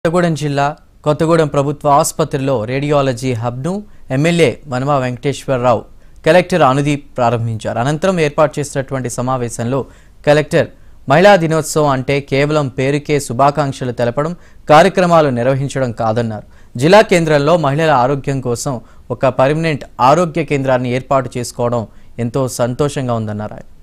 కొత్తగూడెం జిల్లా కొత్తగూడెం ప్రభుత్వ ఆసుపత్రిలో రేడియాలజీ హబ్ను ఎమ్మెల్యే మనమా వెంకటేశ్వరరావు కలెక్టర్ అనుదీప్ ప్రారంభించారు అనంతరం ఏర్పాటు చేసినటువంటి సమావేశంలో కలెక్టర్ మహిళా దినోత్సవం అంటే కేవలం పేరుకే శుభాకాంక్షలు తెలపడం కార్యక్రమాలు నిర్వహించడం కాదన్నారు జిల్లా కేంద్రంలో మహిళల ఆరోగ్యం కోసం ఒక పర్మనెంట్ ఆరోగ్య కేంద్రాన్ని ఏర్పాటు చేసుకోవడం ఎంతో సంతోషంగా ఉందన్నారు ఆయన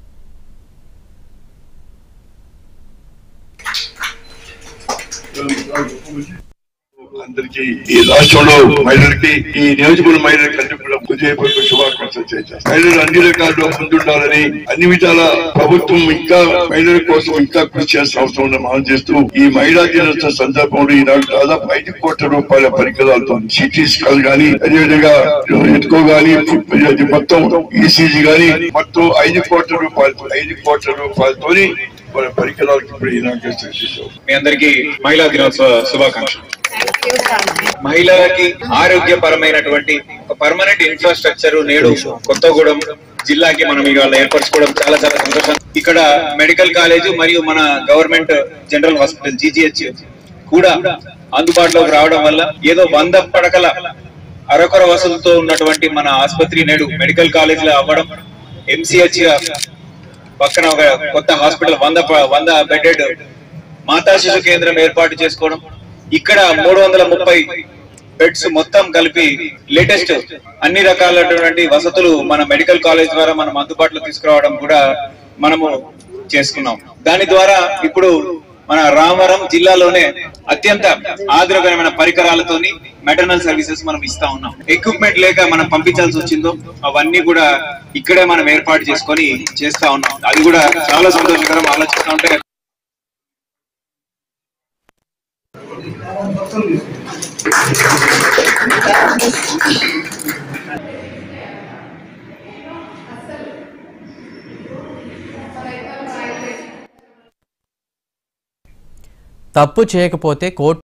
అందరికీ ఈ రాష్ట్రంలో మహిళలకి ఈ నియోజకవర్గ మహిళలకి అన్ని కూడా హృదయపూర్వక శుభాకాంక్షలు చేశారు మహిళలు అన్ని రకాల్లో ముందుండాలని అన్ని విధాల ప్రభుత్వం ఇంకా మహిళల కోసం ఇంకా కృషి చేసిన అవసరం ఉందని మనం చేస్తూ ఈ మహిళా దినోత్సవ సందర్భంలో ఈనాడు దాదాపు ఐదు కోట్ల రూపాయల పరికరాలతో సిటీ స్కాన్ గానీ అదేవిధంగా ఎత్తుకో గానీ అది మొత్తం ఈసీజీ గానీ మొత్తం ఐదు కోట్ల రూపాయలతో ఐదు కోట్ల రూపాయలతోని మన పరికరాలకు ఇప్పుడు ఈనాడు చేసాం మీ అందరికీ మహిళా దినోత్సవ శుభాకాంక్షలు మహిళలకి ఆరోగ్యపరమైనటువంటి ఒక పర్మనెంట్ ఇన్ఫ్రాస్ట్రక్చర్ నేడు కొత్తగూడెం జిల్లాకి మనం ఇవాళ ఏర్పరచుకోవడం చాలా చాలా సంతోషం ఇక్కడ మెడికల్ కాలేజ్ మరియు మన గవర్నమెంట్ జనరల్ హాస్పిటల్ జీజీహెచ్ కూడా అందుబాటులోకి రావడం వల్ల ఏదో వంద పడకల అరకొర వసతులతో ఉన్నటువంటి మన ఆసుపత్రి నేడు మెడికల్ కాలేజ్ లో అవ్వడం ఎంసీహెచ్ గా పక్కన ఒక కొత్త హాస్పిటల్ వంద ప- వంద బెడెడ్ మాతా శిశు కేంద్రం ఏర్పాటు చేసుకోవడం ఇక్కడ మూడు వందల ముప్పై బెడ్స్ మొత్తం కలిపి లేటెస్ట్ అన్ని రకాలైనటువంటి వసతులు మన మెడికల్ కాలేజ్ ద్వారా మనం అందుబాటులో తీసుకురావడం కూడా మనము చేసుకున్నాం దాని ద్వారా ఇప్పుడు మన రామవరం జిల్లాలోనే అత్యంత ఆదరకరమైన పరికరాలతోని మెటర్నల్ సర్వీసెస్ మనం ఇస్తా ఉన్నాం ఎక్విప్మెంట్ లేక మనం పంపించాల్సి వచ్చిందో అవన్నీ కూడా ఇక్కడే మనం ఏర్పాటు చేసుకొని చేస్తా ఉన్నాం అది కూడా చాలా సంతోషకరం ఆలోచిస్తా ఉంటే తప్పు చేయకపోతే కోర్టు